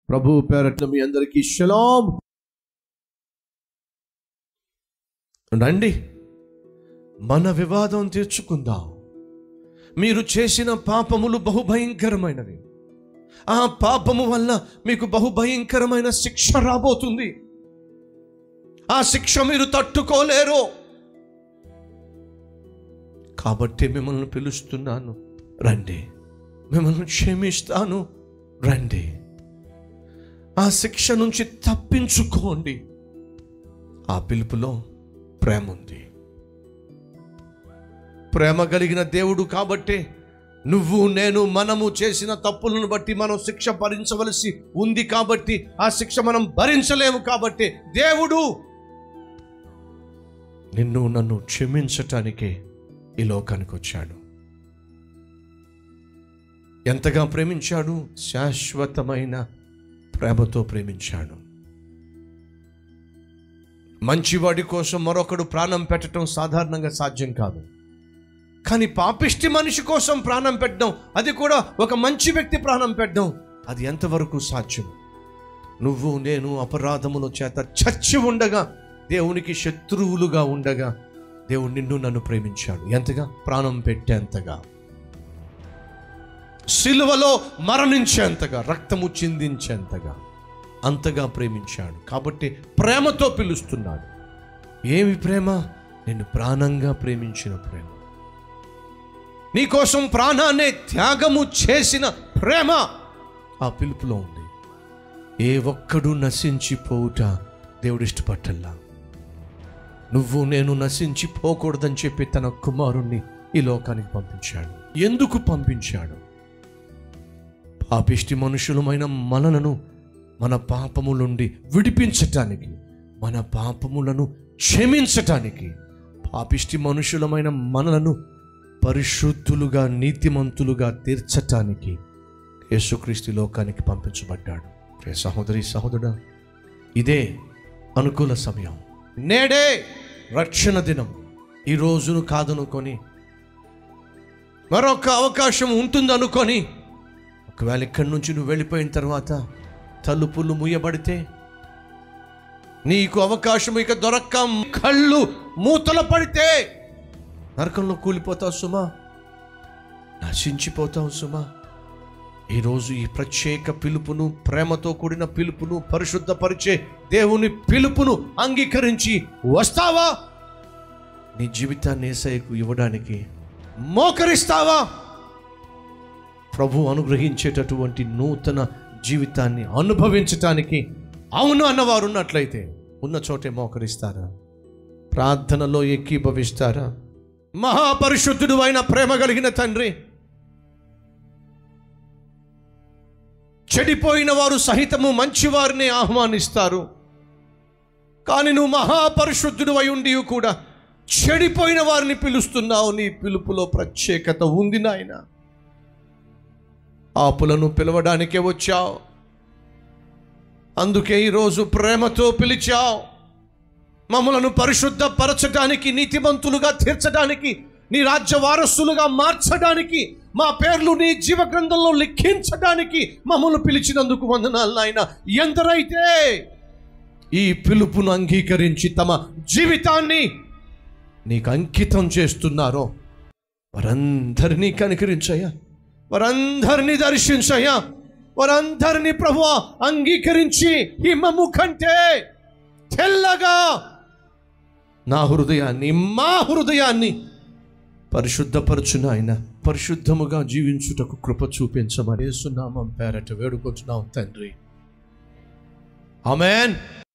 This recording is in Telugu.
ప్రభు పేరట్ల మీ అందరికీ షలాం రండి మన వివాదం తీర్చుకుందాం మీరు చేసిన పాపములు బహుభయంకరమైనవి ఆ పాపము వల్ల మీకు బహుభయంకరమైన శిక్ష రాబోతుంది ఆ శిక్ష మీరు తట్టుకోలేరు కాబట్టి మిమ్మల్ని పిలుస్తున్నాను రండి మిమ్మల్ని క్షమిస్తాను రండి ఆ శిక్ష నుంచి తప్పించుకోండి ఆ పిలుపులో ప్రేమ ఉంది ప్రేమ కలిగిన దేవుడు కాబట్టే నువ్వు నేను మనము చేసిన తప్పులను బట్టి మనం శిక్ష భరించవలసి ఉంది కాబట్టి ఆ శిక్ష మనం భరించలేము కాబట్టి దేవుడు నిన్ను నన్ను క్షమించటానికే ఈ లోకానికి వచ్చాడు ఎంతగా ప్రేమించాడు శాశ్వతమైన ప్రేమతో ప్రేమించాడు మంచివాడి కోసం మరొకడు ప్రాణం పెట్టడం సాధారణంగా సాధ్యం కాదు కానీ పాపిష్టి మనిషి కోసం ప్రాణం పెట్టడం అది కూడా ఒక మంచి వ్యక్తి ప్రాణం పెట్టడం అది ఎంతవరకు సాధ్యం నువ్వు నేను అపరాధముల చేత చచ్చి ఉండగా దేవునికి శత్రువులుగా ఉండగా దేవుడు నిన్ను నన్ను ప్రేమించాడు ఎంతగా ప్రాణం పెట్టేంతగా సిలువలో మరణించేంతగా రక్తము చిందించేంతగా అంతగా ప్రేమించాడు కాబట్టి ప్రేమతో పిలుస్తున్నాడు ఏమి ప్రేమ నిన్ను ప్రాణంగా ప్రేమించిన ప్రేమ నీకోసం ప్రాణాన్ని త్యాగము చేసిన ప్రేమ ఆ పిలుపులో ఉంది ఏ ఒక్కడు నశించిపోవుట దేవుడు ఇష్టపట్టల్లా నువ్వు నేను నశించిపోకూడదని చెప్పి తన కుమారుణ్ణి ఈ లోకానికి పంపించాడు ఎందుకు పంపించాడు పాపిష్టి మనుషులమైన మనలను మన పాపము నుండి విడిపించటానికి మన పాపములను క్షమించటానికి పాపిష్టి మనుషులమైన మనలను పరిశుద్ధులుగా నీతిమంతులుగా తీర్చటానికి యేసుక్రీస్తు లోకానికి పంపించబడ్డాడు ప్రియ సహోదరి సహోదరుడా ఇదే అనుకూల సమయం నేడే రక్షణ దినం ఈ రోజును కాదనుకొని మరొక అవకాశం ఉంటుందనుకొని ఒకవేళ ఇక్కడి నుంచి నువ్వు వెళ్ళిపోయిన తర్వాత తలుపులు ముయ్యబడితే నీకు అవకాశం ఇక దొరక్క కళ్ళు మూతల పడితే నరకంలో కూలిపోతావు సుమా నశించిపోతావు సుమా ఈరోజు ఈ ప్రత్యేక పిలుపును ప్రేమతో కూడిన పిలుపును పరిశుద్ధపరిచే దేవుని పిలుపును అంగీకరించి వస్తావా నీ జీవితాన్ని ఏసైకు ఇవ్వడానికి మోకరిస్తావా ప్రభు అనుగ్రహించేటటువంటి నూతన జీవితాన్ని అనుభవించటానికి అవును అన్నవారు ఉన్నట్లయితే ఉన్న చోటే మోకరిస్తారా ప్రార్థనలో ఏకీభవిస్తారా మహాపరిశుద్ధుడు అయిన ప్రేమ కలిగిన తండ్రి చెడిపోయిన వారు సహితము మంచివారిని ఆహ్వానిస్తారు కానీ నువ్వు మహాపరిశుద్ధుడు అయి ఉండి కూడా చెడిపోయిన వారిని పిలుస్తున్నావు నీ పిలుపులో ప్రత్యేకత ఉంది నాయన ఆపులను పిలవడానికే వచ్చావు అందుకే ఈరోజు ప్రేమతో పిలిచావు మమ్మలను పరిశుద్ధపరచడానికి నీతిమంతులుగా తీర్చడానికి నీ రాజ్య వారసులుగా మార్చడానికి మా పేర్లు నీ జీవ గ్రంథంలో లిఖించడానికి మమ్మల్ని పిలిచినందుకు వందనాలు నాయన ఎందరైతే ఈ పిలుపును అంగీకరించి తమ జీవితాన్ని నీకు అంకితం చేస్తున్నారో వారందరినీ కనికరించయ్యా వారందరినీ దర్శించయ్యా వారందరినీ ప్రభు అంగీకరించి హిమము కంటే తెల్లగా నా హృదయాన్ని మా హృదయాన్ని పరిశుద్ధపరచు నాయన పరిశుద్ధముగా జీవించుటకు కృప చూపించమని సున్నామం పేరట వేడుకొచ్చున్నాం తండ్రి ఆమెన్